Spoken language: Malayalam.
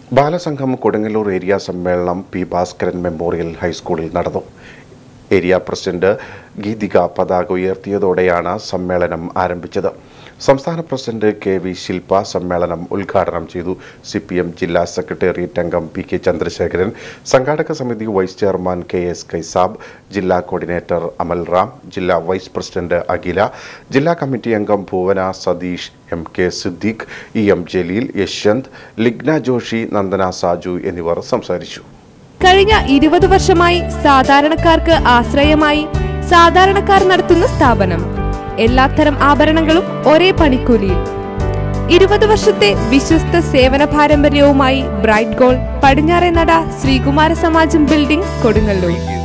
ബാലസംഘം കൊടുങ്ങല്ലൂർ ഏരിയ സമ്മേളനം പി ഭാസ്കരൻ മെമ്മോറിയൽ ഹൈസ്കൂളിൽ നടന്നു ഏരിയ പ്രസിഡന്റ് ഗീതിക പതാക ഉയർത്തിയതോടെയാണ് സമ്മേളനം ആരംഭിച്ചത് സംസ്ഥാന പ്രസിഡന്റ് കെ വി ശില്പ സമ്മേളനം ഉദ്ഘാടനം ചെയ്തു സി പി എം ജില്ലാ സെക്രട്ടേറിയറ്റ് അംഗം പി കെ ചന്ദ്രശേഖരൻ സംഘാടക സമിതി vice chairman K S Kaisab ജില്ലാ കോർഡിനേറ്റർ അമൽ റാം ജില്ലാ വൈസ് പ്രസിഡന്റ് അഖില ജില്ലാ കമ്മിറ്റി അംഗം Bhuvana Satheesh M K Siddique E M Jaleel Yashwant Ligna Joshi Nandana Saju എന്നിവർ സംസാരിച്ചു കഴിഞ്ഞ ഇരുപത് വർഷമായി സാധാരണക്കാർക്ക് ആശ്രയമായി സാധാരണക്കാർ നടത്തുന്ന സ്ഥാപനം എല്ലാത്തരം ആഭരണങ്ങളും ഒരേ പണിക്കൂലിയിൽ ഇരുപത് വർഷത്തെ വിശ്വസ്ത സേവന പാരമ്പര്യവുമായി ബ്രൈറ്റ് ഗോൾഡ് പടിഞ്ഞാറേ നട ശ്രീകുമാര സമാജം ബിൽഡിംഗ് കൊടുങ്ങല്ലൂർ